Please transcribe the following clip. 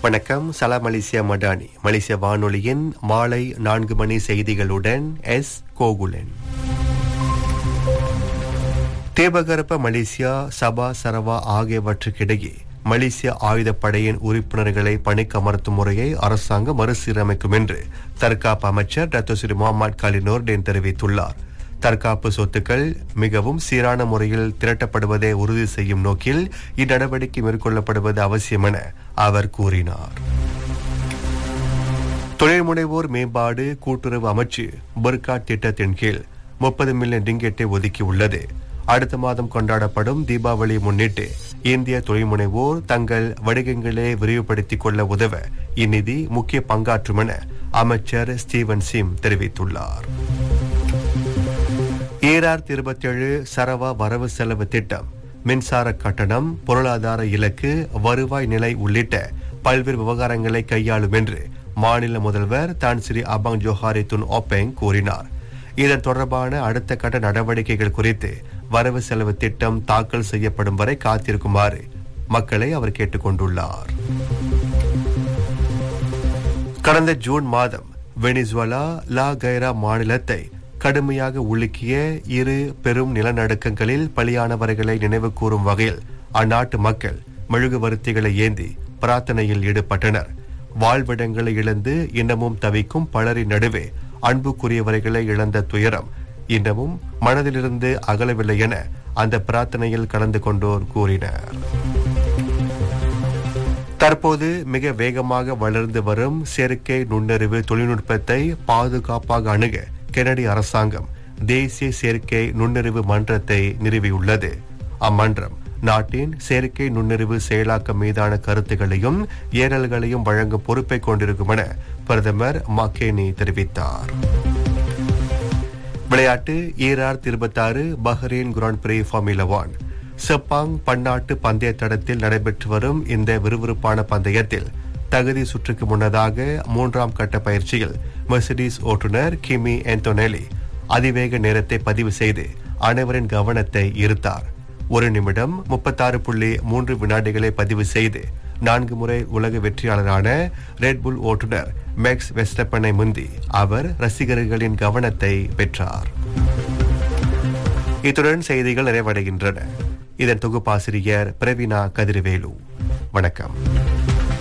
வணக்கம் சலாம் மலேசியா மடானி மலேசிய வானொலியின் மாலை நான்கு மணி செய்திகளுடன் எஸ் கோகுலன் தேபகரப்ப மலேசியா சபா சரவா ஆகியவற்றுக்கிடையே மலேசிய ஆயுதப்படையின் உறுப்பினர்களை பணிக்கமர்த்தும் முறையை அரசாங்கம் மறுசீரமைக்கும் என்று தற்காப்பு அமைச்சர் டாக்டர் ஸ்ரீ முகமது காலினோர்டேன் தெரிவித்துள்ளார் தற்காப்பு சொத்துக்கள் மிகவும் சீரான முறையில் திரட்டப்படுவதை உறுதி செய்யும் நோக்கில் இந்நடவடிக்கை மேற்கொள்ளப்படுவது அவசியம் என அவர் கூறினார் தொழில் முனைவோர் மேம்பாடு கூட்டுறவு அமைச்சு பர்காட் திட்டத்தின் கீழ் முப்பது மில்லியன் ரிங்கெட்டை ஒதுக்கியுள்ளது அடுத்த மாதம் கொண்டாடப்படும் தீபாவளி முன்னிட்டு இந்திய தொழில் முனைவோர் தங்கள் வணிகங்களை விரிவுபடுத்திக் கொள்ள உதவ இந்நிதி முக்கிய பங்காற்றும் என அமைச்சர் ஸ்டீவன் சிம் தெரிவித்துள்ளார் ஏஆர் இருபத்தேழு சரவா வரவு செலவு திட்டம் மின்சார கட்டணம் பொருளாதார இலக்கு வருவாய் நிலை உள்ளிட்ட பல்வேறு விவகாரங்களை கையாளும் என்று மாநில முதல்வர் தான் Sri Abang Johari Tun Openg கூறினார் இதன் தொடர்பான அடுத்த கட்ட நடவடிக்கைகள் குறித்து வரவு செலவு திட்டம் தாக்கல் செய்யப்படும் வரை காத்திருக்குமாறு மக்களை அவர் கேட்டுக் கொண்டுள்ளார் கடந்த ஜூன் மாதம் வெனிசுவலா லா கைரா மாநிலத்தை கடுமையாக உலுக்கிய இரு பெரும் நிலநடுக்கங்களில் பலியானவர்களை நினைவு கூறும் வகையில் அந்நாட்டு மக்கள் மெழுகுவர்த்திகளை ஏந்தி பிரார்த்தனையில் ஈடுபட்டனர் வாழ்விடங்களை இழந்து இன்னமும் தவிக்கும் பலரின் நடுவே அன்புக்குரியவர்களை இழந்த துயரம் இன்னமும் மனதிலிருந்து அகலவில்லை என அந்த பிரார்த்தனையில் கலந்து கொண்டோர் கூறினர் தற்போது மிக வேகமாக வளர்ந்து வரும் செயற்கை நுண்ணறிவு தொழில்நுட்பத்தை பாதுகாப்பாக அணுக கெனடி அரசாங்கம் தேசிய செயற்கை நுண்ணறிவு மன்றத்தை நிறுவியுள்ளது அம்மன்றம் நாட்டின் செயற்கை நுண்ணறிவு செயலாக்கம் மீதான கருத்துகளையும் ஏறல்களையும் வழங்கும் பொறுப்பை கொண்டிருக்கும் என பிரதமர் மக்கேனி தெரிவித்தார் விளையாட்டு ஈரார் இருபத்தாறு Bahrain grand prix formula one Sepang பன்னாட்டு பந்தய தடத்தில் நடைபெற்று வரும் இந்த விறுவிறுப்பான பந்தயத்தில் தகுதி சுற்றுக்கு முன்னதாக மூன்றாம் கட்ட பயிற்சியில் மெர்சிடிஸ் ஓட்டுநர் கிமி ஆண்டோனெலி அதிவேக நேரத்தை பதிவு செய்து அனைவரின் கவனத்தை ஈர்த்தார் ஒரு நிமிடம் முப்பத்தாறு புள்ளி மூன்று வினாடிகளை பதிவு செய்து நான்கு முறை உலக வெற்றியாளரான ரெட்புல் ஓட்டுநர் மேக்ஸ் வெஸ்டப்பனை முந்தி அவர் ரசிகர்களின் கவனத்தை பெற்றார் இத்துடன் செய்திகள் நிறைவடைகின்றன இதன் தொகுப்பாசிரியர் பிரவீனா கதிர்வேலு வணக்கம்